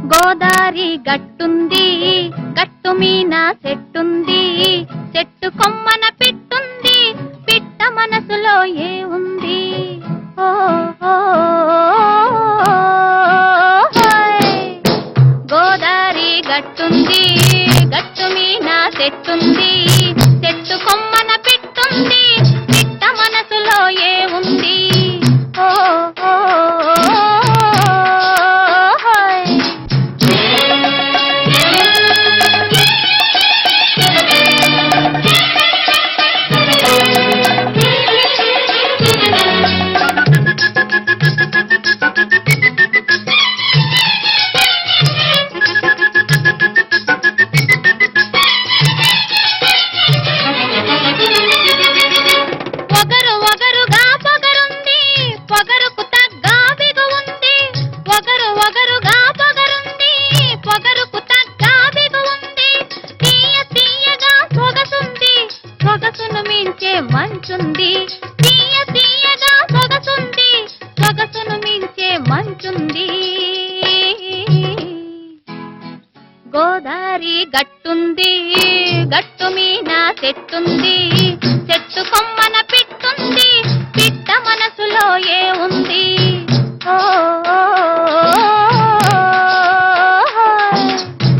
గోదారి గట్టుంది గట్టు మీన చెట్టుంది చెట్టు కొమ్మన పిట్టుంది పిట్ట మనసులో ఏ ఉంది ఓ ఓ, హోయ్. గోదారి గట్టుంది గట్టు మీన చెట్టుంది చెట్టు కొమ్మన పిట్టుంది పిట్ట మనసులో ఏ ఉంది ఓ ఓ, హోయ్. పొగరు ఒగరుగా పొగరుంది పొగరుకు తగ్గ బిగు ఉంది ఒగరు ఒగరుగా పొగరుంది పొగరుకు తగ్గ బిగు ఉంది తీయ తీయగా సొగసుంది సొగసును మించే మంచుంది తీయ తీయగా సొగసుంది సొగసును మించే మంచుంది గోదారి గట్టుంది గట్టు మీన చెట్టుంది చెట్టు కొమ్మన పిట్టుంది పిట్ట మనసులో ఏ ఉంది ఓ ఓ, హోయ్.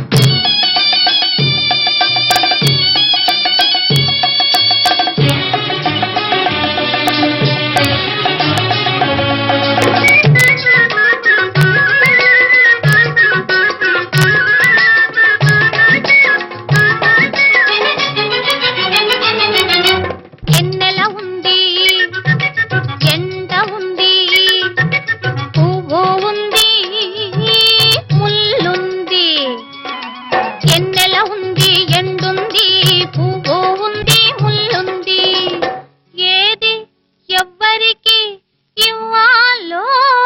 ఎన్నెల ఉంది ఎండ ఉంది పువ్వు ఉంది ముల్లుంది ఎన్నెల ఉంది ఎండుంది పువ్వు ఉంది ముల్లుంది ఏది ఎవ్వరికి ఇవ్వాలో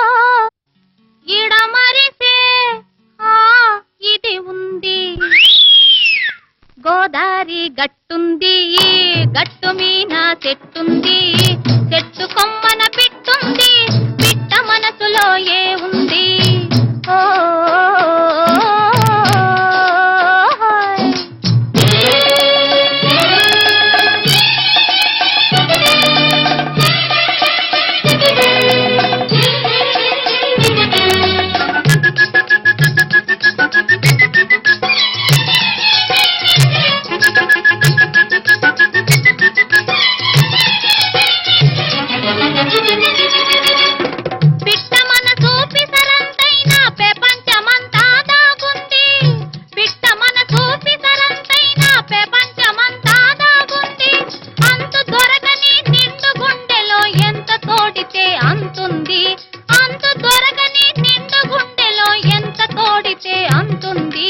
ఇడమరిసే ఆ ఇది ఉంది గోదారి గట్టుంది గట్టు మీన చెట్టుంది చెట్టు కొమ్మన పిట్టుంది పిట్ట మనసులో ఏ ఉంది ఓ హోయ్. పిట్ట మనసు పిసరంతైన ప్రపంచమంతా దాగుంది పిట్ట మనసు పిసరంతైన ప్రపంచమంతా దాగుంది అంతు దొరకని నిండు గుండెలో ఎంత తోడితే అంతుంది అంతు దొరకని నిండు గుండెలో ఎంత తోడితే అంతుంది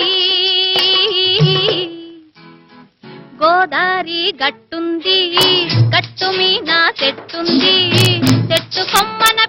గోదారి గట్టుంది గట్టు మీన చెట్టుంది చెట్టు కొమ్మన